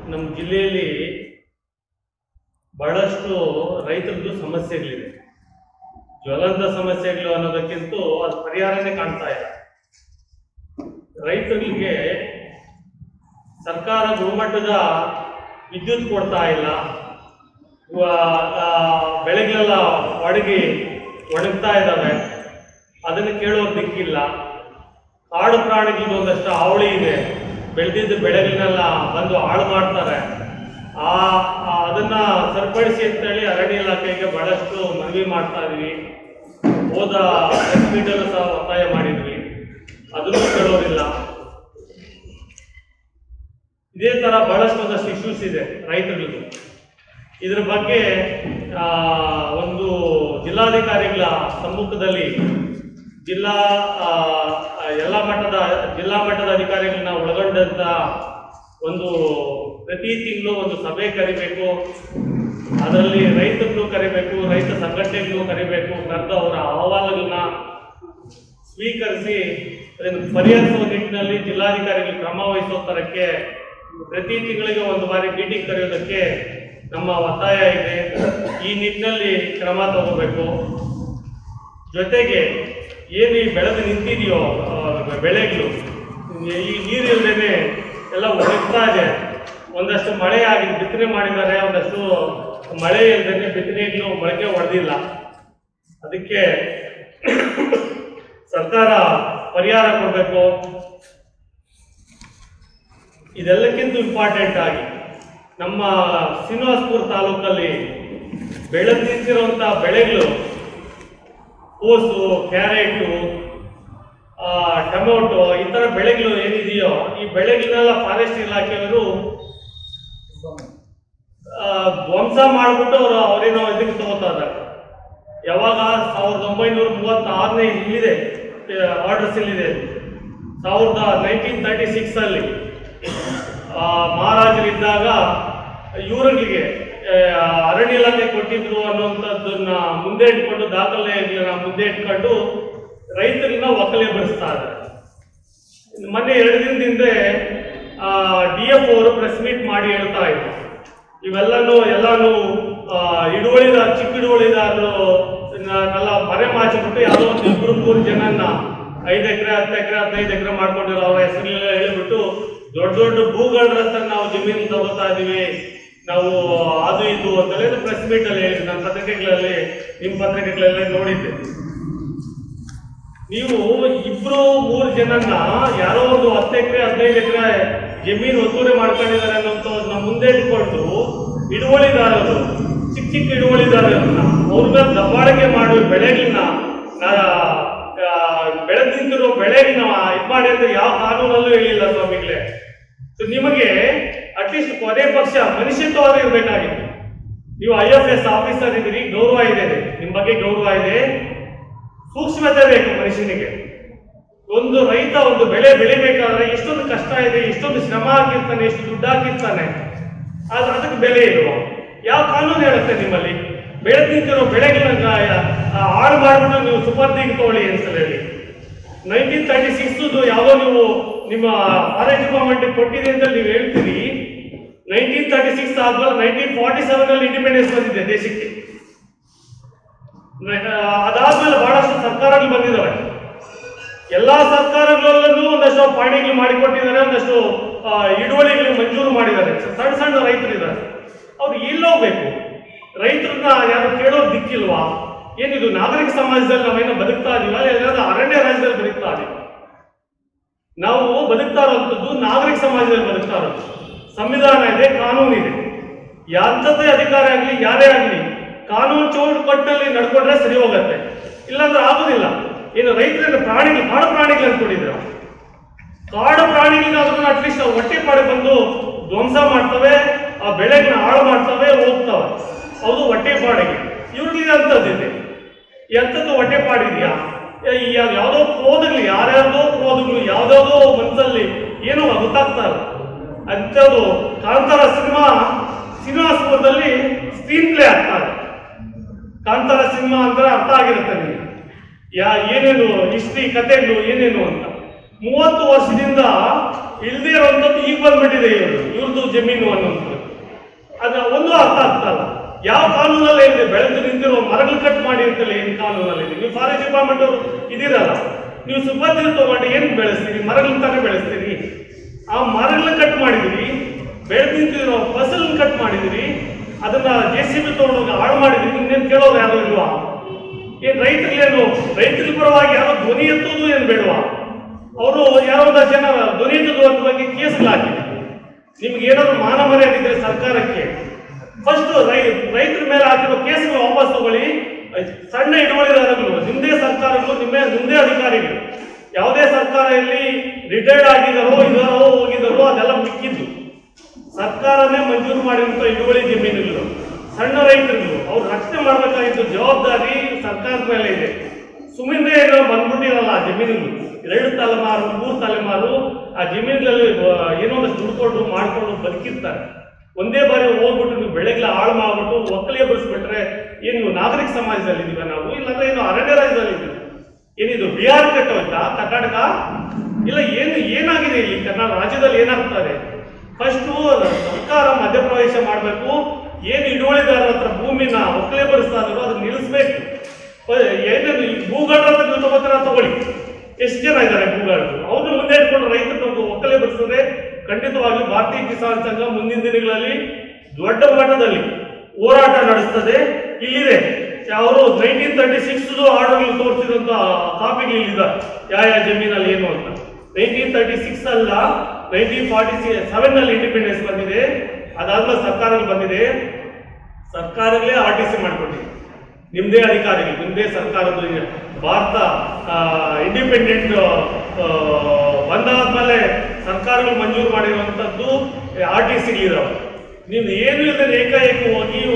ನಮ್ಮ ಜಿಲ್ಲೆಯಲ್ಲಿ ಬಹಳಷ್ಟು ರೈತರದ್ದು ಸಮಸ್ಯೆಗಳಿದೆ ಜ್ವಲಂತ ಸಮಸ್ಯೆಗಳು ಅನ್ನೋದಕ್ಕಿಂತ ಅದು ಪರಿಹಾರನೇ ಕಾಣ್ತಾ ಇಲ್ಲ ರೈತರಿಗೆ ಸರ್ಕಾರ ಗುಣಮಟ್ಟದ ವಿದ್ಯುತ್ ಕೊಡ್ತಾ ಇಲ್ಲ ವ- ಆ, ಬೆಳೆಗಳೆಲ್ಲ ಒಣಗಿ ಒಣಗ್ತಾ ಇದ್ದಾವೆ ಅದನ್ನು ಕೇಳೋ ದಿಕ್ಕಿಲ್ಲ ಕಾಡು ಪ್ರಾಣಿಗಳದ್ದು ಒಂದಷ್ಟು ಹಾವಳಿ ಇದೆ ಬೆಳೆದಿದ್ದ ಬೆಳೆಗಳನ್ನೆಲ್ಲ ಬಂದು ಹಾಳು ಮಾಡ್ತಾರೆ ಆ ಆ ಅದನ್ನ ಸರಿಪಡಿಸಿ ಅಂತೇಳಿ ಅರಣ್ಯ ಇಲಾಖೆಗೆ ಬಹಳಷ್ಟು ಮನವಿ ಮಾಡ್ತಾ ಇದೀವಿ ಹೋದ ಪ್ರೆಸ್ ಮೀಟಲ್ಲೂ ಸಹ ಒತ್ತಾಯ ಮಾಡಿದ್ವಿ ಅದನ್ನು ಕೇಳೋದಿಲ್ಲ ಇದೇ ತರ ಬಹಳಷ್ಟು ಒಂದಷ್ಟು ಇಶ್ಯೂಸ್ ಇದೆ ರೈತರದ್ದು ಇದ್ರ ಬಗ್ಗೆ ಆ, ಒಂದು ಜಿಲ್ಲಾಧಿಕಾರಿಗಳ ಸಮ್ಮುಖದಲ್ಲಿ ಜಿಲ್ಲಾ ಆ, ಎಲ್ಲ ಮಟ್ಟದ ಜಿಲ್ಲಾ ಮಟ್ಟದ ಅಧಿಕಾರಿಗಳನ್ನ ಒಳಗೊಂಡಂತ ಒಂದು ಪ್ರತಿ ತಿಂಗಳು ಒಂದು ಸಭೆ ಕರಿಬೇಕು ಅದರಲ್ಲಿ ರೈತರನ್ನು ಕರಿಬೇಕು ರೈತ ಸಂಘಟನೆಗಳನ್ನು ಕರಿಬೇಕು ಕರೆದು ಅವರ ಅಹವಾಲುಗಳನ್ನ ಸ್ವೀಕರಿಸಿ ಅದನ್ನು ಪರಿಹರಿಸುವ ನಿಟ್ಟಿನಲ್ಲಿ ಜಿಲ್ಲಾಧಿಕಾರಿಗಳು ಕ್ರಮ ವಹಿಸುವ ತರಕ್ಕೆ ಪ್ರತಿ ತಿಂಗಳಿಗೆ ಒಂದು ಬಾರಿ ಮೀಟಿಂಗ್ ಕರೆಯೋದಕ್ಕೆ ನಮ್ಮ ಒತ್ತಾಯ ಇದೆ ಈ ನಿಟ್ಟಿನಲ್ಲಿ ಕ್ರಮ ತಗೋಬೇಕು ಜೊತೆಗೆ ಏನು ಈ ಬೆಳೆದು ನಿಂತಿದೆಯೋ ಆ, ಬೆಳೆಗಳು ಈ ನೀರಿಲ್ಲದೇನೆ ಎಲ್ಲ ಒಣಗ್ತಾ ಇದೆ ಒಂದಷ್ಟು ಮಳೆ ಆಗಿ ಬಿತ್ತನೆ ಮಾಡಿದ್ದಾರೆ ಒಂದಷ್ಟು ಮಳೆ ಇಲ್ಲದೇನೆ ಬಿತ್ತನೆಗಳು ಮೊಳಕೆ ಹೊಡೆದಿಲ್ಲ ಅದಕ್ಕೆ ಸರ್ಕಾರ ಪರಿಹಾರ ಕೊಡಬೇಕು ಇದೆಲ್ಲಕ್ಕಿಂತ ಇಂಪಾರ್ಟೆಂಟ್ ಆಗಿ ನಮ್ಮ ಶ್ರೀನಿವಾಸಪುರ ತಾಲೂಕಲ್ಲಿ ಬೆಳೆದು ನಿಂತಿರುವಂತಹ ಬೆಳೆಗಳು ಕೋಸು ಕ್ಯಾರೆಟು ಆ, ಟೊಮೊಟೊ ಈ ಥರ ಬೆಳೆಗಳು ಏನಿದೆಯೋ ಈ ಬೆಳೆಗಳನ್ನೆಲ್ಲ ಫಾರೆಸ್ಟ್ ಇಲಾಖೆಯವರು ಆ, ಧ್ವಂಸ ಮಾಡಿಬಿಟ್ಟು ಅವರು ಅವರೇನೋ ಇದಕ್ಕೆ ತಗೋತಾ ಇದ್ದಾರೆ ಯಾವಾಗ ಸಾವಿರದ ಒಂಬೈನೂರ ಮೂವತ್ತಾರನೇ ಇಲ್ಲಿದೆ ಆರ್ಡರ್ಸ್ ಇಲ್ಲಿದೆ ಸಾವಿರದ ನೈನ್ಟೀನ್ ತರ್ಟಿ ಸಿಕ್ಸ್ ಅಲ್ಲಿ ಆ, ಮಹಾರಾಜರಿದ್ದಾಗ ಇವರುಗಳಿಗೆ ಆ, ಅರಣ್ಯ ಇಲಾಖೆ ಕೊಟ್ಟಿದ್ರು ಅನ್ನುವಂಥದ್ದನ್ನ ಮುಂದೆ ಇಟ್ಕೊಂಡು ದಾಖಲೆಗಳನ್ನ ಮುಂದೆ ಇಟ್ಕೊಂಡು ರೈತರನ್ನ ಒಕ್ಕಲೆ ಬಡಿಸ್ತಾ ಇದ್ದಾರೆ ಮೊನ್ನೆ ಎರಡು ದಿನದ ಹಿಂದೆ ಡಿ ಎಫ್ ಅವರು ಪ್ರೆಸ್ ಮೀಟ್ ಮಾಡಿ ಹೇಳ್ತಾ ಇದ್ರು ಇವೆಲ್ಲನೂ ಎಲ್ಲಾನು ಆ, ಹಿಡುವಳಿದಾರ ಚಿಕ್ಕ ಹಿಡುವಳಿದಾರರು ಎಲ್ಲ ಮರೆ ಮಾಚಿಬಿಟ್ಟು ಯಾವುದೋ ಒಂದು ಇಬ್ರು ಮೂರು ಜನನ್ನ ಐದು ಎಕರೆ ಹತ್ತು ಎಕರೆ ಹದಿನೈದು ಎಕರೆ ಮಾಡ್ಕೊಂಡಿರೋ ಅವರ ಹೆಸರೆಲ್ಲ ಹೇಳ್ಬಿಟ್ಟು ದೊಡ್ಡ ದೊಡ್ಡ ಭೂಗಳ ಹತ್ರ ನಾವು ಜಮೀನು ತಗೋತಾ ಇದೀವಿ ನಾವು ಅದು ಇದು ಅಂತ ಪ್ರೆಸ್ ಮೀಟ್ ಅಲ್ಲಿ ಹೇಳಿದ್ರು ನನ್ನ ಪತ್ರಿಕೆಗಳಲ್ಲಿ ನಿಮ್ಮ ಪತ್ರಿಕೆಗಳಲ್ಲಿ ನೋಡಿದ್ದೆ ನೀವು ಇಬ್ರು ಮೂರು ಜನನ್ನ ಯಾರೋ ಒಂದು ಹತ್ತು ಎಕರೆ ಹದಿನೈದು ಎಕರೆ ಜಮೀನು ಒತ್ತುವರಿ ಮಾಡ್ಕೊಂಡಿದ್ದಾರೆ ಅನ್ನೋಂಥವ್ರನ್ನ ಮುಂದೆ ಇಟ್ಕೊಂಡು ಹಿಡುವಳಿದಾರರು ಚಿಕ್ಕ ಚಿಕ್ಕ ಹಿಡುವಳಿದಾರರನ್ನ ಅವ್ರ ಮೇಲೆ ದಬ್ಬಾಳಿಕೆ ಮಾಡುವ ಬೆಳೆಗಳನ್ನ ಬೆಳೆದು ನಿಂತಿರೋ ಬೆಳೆಗಳನ್ನ ಇದು ಮಾಡಿ ಅಂತ ಯಾವ ಕಾನೂನಲ್ಲೂ ಹೇಳಿಲ್ಲ ಸ್ವಾಮಿಗಳೇ ಸೊ ನಿಮಗೆ ಅಟ್ಲೀಸ್ಟ್ ಕೊನೆ ಪಕ್ಷ ಮನುಷ್ಯತ್ವವಾದ ಇರಬೇಕಾಗಿತ್ತು ನೀವು ಐ ಎಫ್ ಎಸ್ ಆಫೀಸರ್ ಇದ್ದೀರಿ ಗೌರವ ಇದೆ ನಿಮ್ಮ ಬಗ್ಗೆ ಗೌರವ ಇದೆ ಸೂಕ್ಷ್ಮತೆ ಬೇಕು ಮನುಷ್ಯನಿಗೆ ಒಂದು ರೈತ ಒಂದು ಬೆಳೆ ಬೆಳಿಬೇಕಾದ್ರೆ ಎಷ್ಟೊಂದು ಕಷ್ಟ ಇದೆ ಎಷ್ಟೊಂದು ಶ್ರಮ ಹಾಕಿರ್ತಾನೆ ಎಷ್ಟು ದುಡ್ಡು ಹಾಕಿರ್ತಾನೆ ಆದ್ರೆ ಅದಕ್ಕೆ ಬೆಲೆ ಇಲ್ವ ಯಾವ ಕಾನೂನು ಹೇಳುತ್ತೆ ನಿಮ್ಮಲ್ಲಿ ಬೆಳೆದು ನಿಂತಿರೋ ಬೆಳೆಗಳನ್ನ ಆ, ಹಾಳು ಮಾಡ್ಬಿಟ್ಟು ನೀವು ಸುಪರ್ದಿಗೆ ತಗೊಳ್ಳಿ ಅಂತ ಹೇಳಿ ನೈನ್ಟೀನ್ ತರ್ಟಿ ಸಿಕ್ಸ್ ಯಾವುದೋ ನೀವು ನಿಮ್ಮ ಫಾರೆಸ್ಟ್ ಡಿಪಾರ್ಟ್ಮೆಂಟ್ ಕೊಟ್ಟಿದೆ ಅಂತ ನೀವು ಹೇಳ್ತೀರಿ ನೈನ್ಟೀನ್ ತರ್ಟಿ ಸಿಕ್ಸ್ ಆದ್ಮೇಲೆ ನೈನ್ಟೀನ್ ಫಾರ್ಟಿ ಸೆವೆನ್ ಅಲ್ಲಿ ಇಂಡಿಪೆಂಡೆನ್ಸ್ ಬಂದಿದೆ ದೇಶಕ್ಕೆ ಆ, ಅದಾದ್ಮೇಲೆ ಬಹಳಷ್ಟು ಸರ್ಕಾರಗಳು ಬಂದಿದ್ದಾವೆ ಎಲ್ಲಾ ಸರ್ಕಾರಗಳಲ್ಲೂ ಒಂದಷ್ಟು ಪಾಣಿಗಳು ಮಾಡಿಕೊಟ್ಟಿದ್ದಾರೆ ಒಂದಷ್ಟು ಆ, ಹಿಡುವಳಿಗಳು ಮಂಜೂರು ಮಾಡಿದ್ದಾರೆ ಸಣ್ಣ ಸಣ್ಣ ರೈತರು ಇದ್ದಾರೆ ಅವ್ರು ಎಲ್ಲೋಗ್ಬೇಕು ರೈತರನ್ನ ಯಾರು ಕೇಳೋ ದಿಕ್ಕಿಲ್ವಾ ಏನಿದು ನಾಗರಿಕ ಸಮಾಜದಲ್ಲಿ ನಾವೇನೋ ಬದುಕ್ತಾ ಇದೀವ ಏನಾದ್ರೂ ಅರಣ್ಯ ರಾಜ್ಯದಲ್ಲಿ ಬದುಕ್ತಾ ಇದೀವ ನಾವು ಬದುಕ್ತಾ ಇರುವಂಥದ್ದು ನಾಗರಿಕ ಸಮಾಜದಲ್ಲಿ ಬದುಕ್ತಾ ಇರೋದು ಸಂವಿಧಾನ ಇದೆ ಕಾನೂನು ಇದೆ ಯಾರ್ದೇ ಅಧಿಕಾರ ಆಗಲಿ ಯಾರೇ ಆಗಲಿ ಕಾನೂನು ಚೌಕಟ್ಟಲ್ಲಿ ನಡ್ಕೊಂಡ್ರೆ ಸರಿ ಹೋಗುತ್ತೆ ಇಲ್ಲಾಂದ್ರೆ ಆಗುದಿಲ್ಲ ಏನು ರೈತರನ್ನ ಪ್ರಾಣಿಗಳು ಕಾಡು ಪ್ರಾಣಿಗಳು ಅನ್ಕೊಂಡಿದ್ರ ಕಾಡು ಪ್ರಾಣಿಗಳಿಗಾದ್ರೂ ಅಟ್ಲೀಸ್ಟ್ ಹೊಟ್ಟೆ ಪಾಡಿ ಬಂದು ಧ್ವಂಸ ಮಾಡ್ತವೆ ಆ ಬೆಳೆಗಳನ್ನ ಹಾಳು ಮಾಡ್ತವೆ ಹೋಗ್ತವೆ ಅದು ಹೊಟ್ಟೆ ಪಾಡಿಗೆ ಇವ್ರಿಗೆ ಅಂಥದ್ದಿದೆ ಎಂಥದ್ದು ಹೊಟ್ಟೆ ಪಾಡಿದ್ಯಾ ಈ ಯಾವ್- ಯಾವ್ದೋ ಕ್ರೋಧಗಳು ಯಾರ್ಯಾರ್ದೋ ಕ್ರೋಧಗಳು ಯಾವ್ದಾವ್ದೋ ಮನಸ್ಸಲ್ಲಿ ಏನೋ ಗೊತ್ತಾಗ್ತಾ ಇಲ್ಲ ಅಂಥದ್ದು ಕಾಂತಾರ ಸಿನಿಮಾ ಶ್ರೀನಿವಾಸಪುರದಲ್ಲಿ ಸ್ಕ್ರೀನ್ ಪ್ಲೇ ಆಗ್ತಾ ಇದೆ ಕಾಂತಾರ ಸಿನಿಮಾ ಅಂದ್ರೆ ಅರ್ಥ ಆಗಿರುತ್ತೆ ನಿಮಗೆ ಯಾ ಏನೇನು ಹಿಸ್ಟ್ರಿ ಕಥೆಗಳು ಏನೇನು ಅಂತ ಮೂವತ್ತು ವರ್ಷದಿಂದ ಇಲ್ದೇ ಇರುವಂತದ್ದು ಈಗ ಬಂದ್ಬಿಟ್ಟಿದೆ ಇವ್ರದ್ದು ಇವ್ರದ್ದು ಜಮೀನು ಅನ್ನುವಂಥದ್ದು ಅದ ಒಂದು ಅರ್ಥ ಆಗ್ತಲ್ಲ ಯಾವ ಕಾನೂನಲ್ಲಿ ಇದೆ ಬೆಳೆದು ನಿಂತಿರೋ ಮರಗಳು ಕಟ್ ಮಾಡಿ ಅಂತೇಳಿ ಏನ್ ಕಾನೂನಲ್ಲಿ ಇದೆ ನೀವು ಫಾರೆಸ್ಟ್ ಡಿಪಾರ್ಟ್ಮೆಂಟ್ ಅವರು ಇದಿರಲ್ಲ ನೀವು ಸುಪಾರಿ ತಗೊಂಡು ಏನ್ ಬೆಳೆಸ್ತೀರಿ ಮರಗಳನ್ನ ತಾನೇ ಬೆಳೆಸ್ತೀರಿ ಆ ಮರಗಳನ್ನ ಕಟ್ ಮಾಡಿದಿರಿ ಬೆಳೆದು ನಿಂತಿರೋ ಫಸಲ್ ಕಟ್ ಮಾಡಿದಿರಿ ಅದನ್ನ ಜೆ ಸಿ ಬಿ ತಗೊಂಡೋಗಿ ಹಾಳು ಮಾಡಿದಿರಿ ಇನ್ನೇನು ಕೇಳೋರು ಯಾರು ಇಲ್ವಾ ಏನ್ ರೈತರಿಗೇನು ರೈತರ ಪರವಾಗಿ ಯಾರೋ ಧ್ವನಿ ಎತ್ತೋದು ಏನ್ ಬೇಡವಾ ಅವರು ಯಾರೋ ಒಂದು ಜನ ಧ್ವನಿ ಎತ್ತೋದು ಅದ್ರ ಬಗ್ಗೆ ಕೇಸ್ಗಳಾಕಿದ್ರು ನಿಮ್ಗೆ ಏನಾದ್ರು ಮಾನ ಮರ್ಯಾದೆ ಇದ್ರೆ ಸರ್ಕಾರಕ್ಕೆ ಫಸ್ಟ್ ರೈತರ ಮೇಲೆ ಹಾಕಿರೋ ಕೇಸ್ಗಳು ವಾಪಸ್ ತಗೊಳ್ಳಿ ಸಣ್ಣ ಹಿಡುವಳಿದಾರಗಳು ನಿಮ್ದೇ ಸರ್ಕಾರಗಳು ನಿಮ್ಮೇ ನಿಮ್ದೇ ಅಧಿಕಾರಿಗಳು ಯಾವುದೇ ಸರ್ಕಾರ ಇಲ್ಲಿ ರಿಟೈರ್ಡ್ ಆಗಿದಾರೋ ಇದಾರೋ ಹೋಗಿದಾರೋ ಅದೆಲ್ಲ ಮಿಕ್ಕಿದ್ದು ಸರ್ಕಾರನೇ ಮಂಜೂರು ಮಾಡಿರುವಂತ ಹಿಡುವಳಿ ಜಮೀನುಗಳು ಸಣ್ಣ ರೈತರುಗಳು ಅವ್ರು ರಕ್ಷಣೆ ಮಾಡಬೇಕಾಗಿದ್ದು ಜವಾಬ್ದಾರಿ ಸರ್ಕಾರದ ಮೇಲೆ ಇದೆ ಸುಮ್ಮನೆ ಏನೋ ಬಂದ್ಬಿಟ್ಟಿರಲ್ಲ ಆ ಜಮೀನುಗಳು ಎರಡು ತಲೆಮಾರು ಮೂರು ತಲೆಮಾರು ಆ ಜಮೀನುಗಳಲ್ಲಿ ಆ, ಏನೋ ಒಂದಷ್ಟು ದುಡ್ಕೊಂಡು ಮಾಡ್ಕೊಂಡು ಬದುಕಿರ್ತಾರೆ ಒಂದೇ ಬಾರಿ ಹೋಗ್ಬಿಟ್ಟು ನೀವು ಬೆಳೆಗಳ ಹಾಳು ಮಾಡ್ಬಿಟ್ಟು ಒಕ್ಕಲಿಗೆ ಬರೆಸ್ಬಿಟ್ರೆ ಏನು ನೀವು ನಾಗರಿಕ ಸಮಾಜದಲ್ಲಿ ಇದೀವ ನಾವು ಇಲ್ಲಾಂದ್ರೆ ಏನು ಅರಣ್ಯ ರಾಜ್ಯದಲ್ಲಿ ಇದೀವಿ ಏನಿದು ಬಿಹಾರ್ ಕಟ್ಟೋಯ್ತಾ ಕರ್ನಾಟಕ ಇಲ್ಲ ಏನು ಏನಾಗಿದೆ ಇಲ್ಲಿ ಕರ್ನಾಟಕ ರಾಜ್ಯದಲ್ಲಿ ಏನಾಗ್ತಾರೆ ಫಸ್ಟ್ ಸರ್ಕಾರ ಮಧ್ಯಪ್ರವೇಶ ಮಾಡಬೇಕು ಏನು ಹಿಡುವಳಿದಾರರ ಹತ್ರ ಭೂಮಿನ ಒಕ್ಕಲೆ ಬರೆಸ್ತಾ ಇದಾರೋ ಅದನ್ನ ನಿಲ್ಲಿಸ್ಬೇಕು ಪ- ಏನೇನು ಈ ಭೂಗಳ್ರ ಹತ್ರ ನೀವು ತಗೋತಾರ ತಗೊಳ್ಳಿ ಎಷ್ಟು ಜನ ಇದ್ದಾರೆ ಭೂಗಾರರು ಅವ್ರನ್ನ ಮುಂದೆ ಇಟ್ಕೊಂಡು ರೈತರು ನಮ್ಗೆ ಒಕ್ಕಲೆ ಬರೆಸಿದ್ರೆ ಖಂಡಿತವಾಗಿ ಭಾರತೀಯ ಕಿಸಾನ್ ಸಂಘ ಮುಂದಿನ ದಿನಗಳಲ್ಲಿ ದೊಡ್ಡ ಮಟ್ಟದಲ್ಲಿ ಹೋರಾಟ ನಡೆಸ್ತದೆ ಇಲ್ಲಿದೆ ಅವರು ನೈನ್ಟೀನ್ ತರ್ಟಿ ಸಿಕ್ಸ್ ಆರ್ಡರ್ ತೋರಿಸಿದಂತ ಕಾಪಿಗಳು ಇಲ್ಲಿದೆ ಯಾವ ಯಾವ ಜಮೀನಲ್ಲಿ ಏನು ಅಂತ ನೈನ್ಟೀನ್ ತರ್ಟಿ ಸಿಕ್ಸ್ ಅಲ್ಲ ನೈನ್ಟೀನ್ ಫಾರ್ಟಿ ಸೆವೆನ್ ನಲ್ಲಿ ಇಂಡಿಪೆಂಡೆನ್ಸ್ ಬಂದಿದೆ ಅದಾದ್ಮೇಲೆ ಸರ್ಕಾರಗಳು ಬಂದಿದೆ ಸರ್ಕಾರಗಳೇ ಆರ್ ಟಿ ಸಿ ಮಾಡ್ಕೊಂಡಿದೆ ನಿಮ್ದೇ ಅಧಿಕಾರಿಗಳು ನಿಮ್ದೇ ಸರ್ಕಾರದ ಇದೆ. ಭಾರತ ಇಂಡಿಪೆಂಡೆಂಟ್ ಬಂದಾದ್ಮೇಲೆ ಸರ್ಕಾರಗಳು ಮಂಜೂರು ಮಾಡಿರುವಂತದ್ದು ಆರ್ ಟಿ ಸಿಗಳಿದಾವೆ ನೀವು ಏನು ಇಲ್ಲದೆ ಏಕಾಏಕಿ ಹೋಗಿ